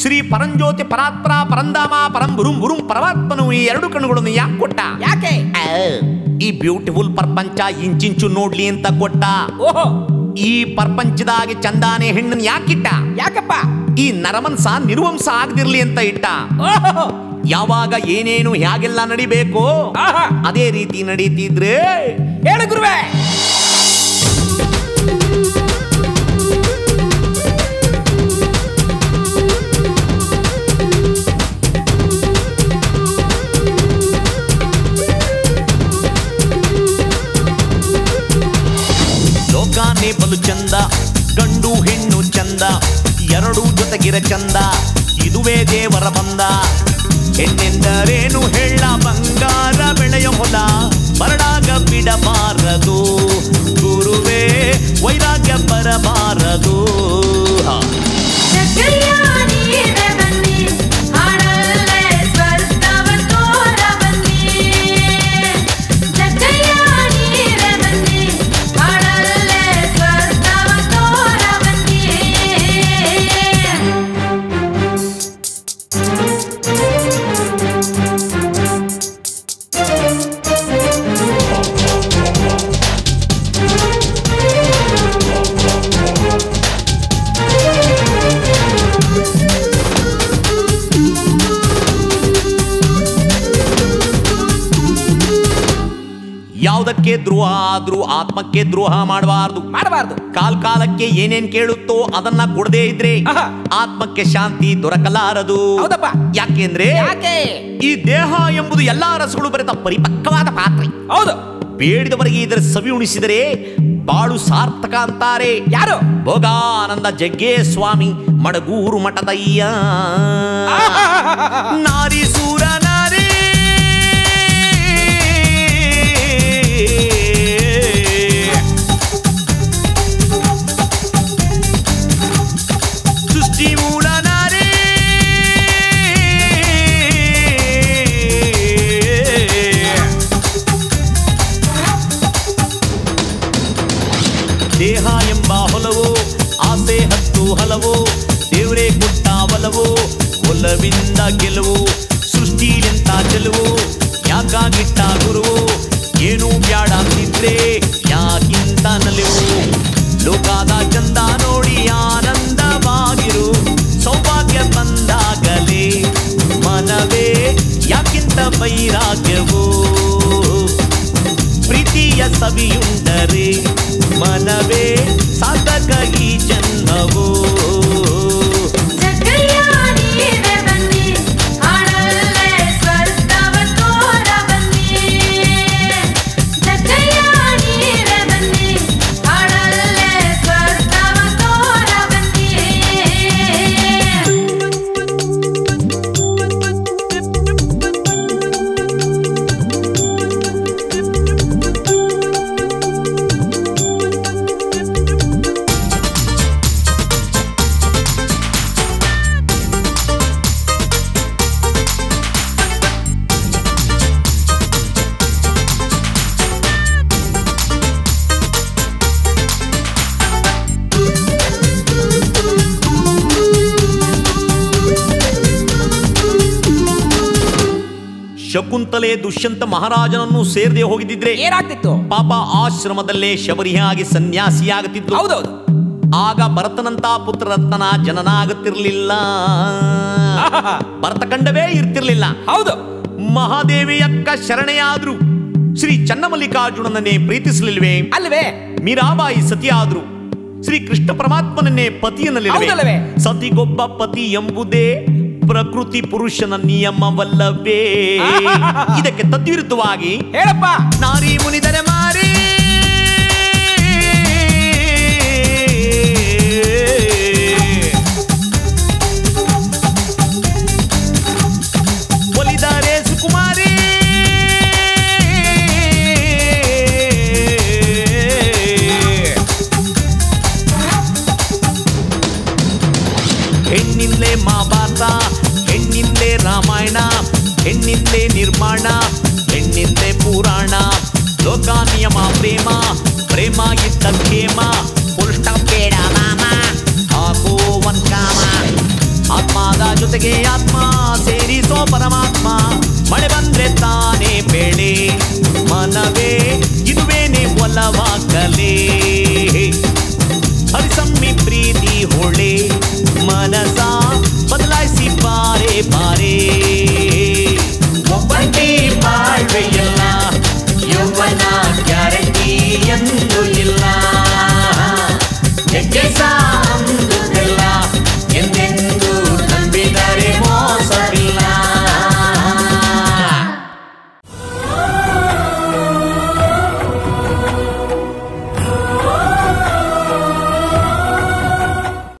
ಶ್ರೀ ಪರಂಜ್ಯೋತಿ ಪರಾತ್ಪರ ಪರಂಧಾಮ ಪರಂ ಬುರುಂ ಬುರುಂ ಪರಮಾತ್ಮನು ಈ ಎರಡು ಕಣ್ಣುಗಳನ್ನು ಯಾಕೆ ಕೊಟ್ಟ ಯಾಕೆ ಆ, ಈ ಬ್ಯೂಟಿಫುಲ್ ಪ್ರಪಂಚ ಇಂಚಿಂಚು ನೋಡ್ಲಿ ಅಂತ ಕೊಟ್ಟ ಓಹೋ ಈ ಪ್ರಪಂಚದಾಗೆ ಚಂದಾನೆ ಹೆಣ್ಣನ್ ಯಾಕಿಟ್ಟ ಯಾಕಪ್ಪ ಈ ನರಮನ್ಸ ನಿರ್ವಂಸ ಆಗದಿರ್ಲಿ ಅಂತ ಇಟ್ಟ ಓಹೋ ಯಾವಾಗ ಏನೇನು ಹೇಗೆಲ್ಲ ನಡಿಬೇಕು ಆಹಾ ಅದೇ ರೀತಿ ನಡೀತಿದ್ರೆ ಹೇಳು ಗುರುವೆ ಲೋಕಾನೇ ಬಲು ಚಂದ ಗಂಡು ಹೆಣ್ಣು ಚಂದ ಎರಡು ಜೊತೆಗಿರ ಚಂದ ಇದುವೇ ದೇವರ ಬಂದ ಹೆಣ್ಣೆಂದರೇನು ಹೇಳ ಬಂಗಾರ ಬೆಳೆಯ ಹೊಲ ಬರಡಾಗ ಬಿಡಬಾರದು ಗುರುವೇ ವೈರಾಗ್ಯ ಬರಬಾರದು ಹ. ಜಗಯ್ಯಾನಿರೆ ಬನ್ನಿ ಹಾಡಲ್ಲೇ ಸ್ವರ್ಗವ ತೋರ ಬನ್ನಿ ಜಗಯ್ಯಾನಿರೆ ಬನ್ನಿ ಹಾಡಲ್ಲೇ ಸ್ವರ್ಗವ ತೋರ ಬನ್ನಿ ಯಾವುದಕ್ಕೆ ದ್ರೋಹ ಆದ್ರೂ ಆತ್ಮಕ್ಕೆ ದ್ರೋಹ ಮಾಡಬಾರ್ದು ಮಾಡಬಾರ್ದು ಕಾಲ್ ಕಾಲಕ್ಕೆ ಏನೇನ್ ಕೇಳುತ್ತೋ ಅದನ್ನ ಕೊಡದೇ ಇದ್ರೆ ಆಹಾ. ಆತ್ಮಕ್ಕೆ ಶಾಂತಿ ದೊರಕಲಾರದು ಹೌದಪ್ಪ. ಯಾಕೆಂದ್ರೆ ಯಾಕೆ ಈ ದೇಹ ಎಂಬುದು ಎಲ್ಲಾ ರಸಗಳು ಬರೆದ ಪರಿಪಕ್ವವಾದ ಪಾತ್ರೆ ಹೌದು ಬೇಡಿದವರಿಗೆ ಇದರ ಸವಿ ಉಣಿಸಿದರೆ ಬಾಳು ಸಾರ್ಥಕ ಅಂತಾರೆ ಯಾರು ಭೋಗಾನಂದ ಜಗ್ಗೇ ಸ್ವಾಮಿ ಮಡಗೂರು ಮಠದಯ್ಯ ನಾರಿ ಸೂರ ನಾರಿ ಸೃಷ್ಟಿ ಮೂಲ ನಾರಿ ದೇಹ ಎಂಬ ಹೊಲವು ಆಸೆ ಹತ್ತು ಹಲವು ದೇವರೇ ಕೊಟ್ಟ ಒಲವು ಒಲವಿಂದ ಗೆಲುವು ಸೃಷ್ಟಿಲೆಂತ ಚೆಲುವು ಯಾಕಾಗಿಟ್ಟ ಗುರುವು ಏನು ಬ್ಯಾಡ ಅಂತಿದ್ರೆ ಯಾಕಿಂತ ನಲಿವು ಲೋಕದ ಚಂದ ನೋಡಿ ಆನಂದವಾಗಿರು ಸೌಭಾಗ್ಯ ಬಂದಾಗಲೇ ಮನವೇ ಯಾಕಿಂತ ವೈರಾಗ್ಯವು ಪ್ರೀತಿಯ ಸವಿಯುಂಡರೆ ಮನವೇ ಸಾಧಕ ಈ ಜನ್ಮವು ಜಗಯ್ಯಾನಿರೆ ಬನ್ನಿ ಹಾಡಲ್ಲೇ ಸ್ವರ್ಗವ ತೋರ ಬನ್ನಿ ಜಗಯ್ಯಾನಿರೆ ಬನ್ನಿ ಹಾಡಲ್ಲೇ ಸ್ವರ್ಗವ ತೋರ ಬನ್ನಿ ಶಕುಂತಲೆ ದುಷ್ಯಂತ ಮಹಾರಾಜನನ್ನು ಸೇರದೆ ಹೋಗಿದ್ದಿದ್ರೆ ಏನಾಗ್ತಿತ್ತು ಪಾಪ ಆಶ್ರಮದಲ್ಲೇ ಶಬರಿಯಾಗಿ ಸನ್ಯಾಸಿಯಾಗುತ್ತಿದ್ದು ಹೌದೌದು ಆಗ ಭರತನಂತ ಪುತ್ರರತ್ನ ಜನನ ಆಗುತ್ತಿರ್ಲಿಲ್ಲ ಆಹಾಹಾ. ಭರತ ಕಂಡವೇ ಇರ್ತಿರ್ಲಿಲ್ಲ ಹೌದು ಮಹಾದೇವಿಯಕ್ಕ ಶರಣೆಯಾದ್ರು ಶ್ರೀ ಚನ್ನಮಲ್ಲಿಕಾರ್ಜುನನನ್ನೇ ಪ್ರೀತಿಸಲಿಲ್ವೇ ಅಲ್ವೇ ಮೀರಾಬಾಯಿ ಸತಿಯಾದ್ರು ಶ್ರೀ ಕೃಷ್ಣ ಪರಮಾತ್ಮನನ್ನೇ ಪತಿಯನ್ನಲ್ಲಿರುವೆ ಹೌದಲ್ಲವೇ? ಸತಿಗೊಬ್ಬ ಪತಿ ಎಂಬುದೇ ಪ್ರಕೃತಿ ಪುರುಷನ ನಿಯಮವಲ್ಲವೇ ಇದಕ್ಕೆ ತದ್ವಿರುದ್ಧವಾಗಿ ಹೇಳಪ್ಪ ನಾರಿ ಮುನಿದರೆ ಮಾರಿ ಒಲಿದರೆ ಸುಕುಮಾರಿ ಹೆಣ್ಣಿಂದಲೇ ಮಹಾಭಾರತ ಹೆಣ್ಣಿಂದಲೇ ರಾಮಾಯಣ ಹೆಣ್ಣಿಂದಲೇ ನಿರ್ಮಾಣ ಹೆಣ್ಣಿಂದಲೇ ಪುರಾಣ ಲೋಕ ನಿಯಮ ಪ್ರೇಮ ಪ್ರೇಮ ಇದ್ದ ಖೇಮ ಪುರುಷ್ಟ ಬೇಡ ನಾಮ ಹಾಕೋ ಒಂದ್ ಕಾಮ ಆತ್ಮದ ಜೊತೆಗೆ ಆತ್ಮ ಸೇರಿಸೋ ಪರಮಾತ್ಮ ಮಳೆ ಬಂದ್ರೆ ತಾನೇ ಬೆಳೆ ಮನವೇ ಇದುವೇನೆ ಒಲವ ಕಲೆ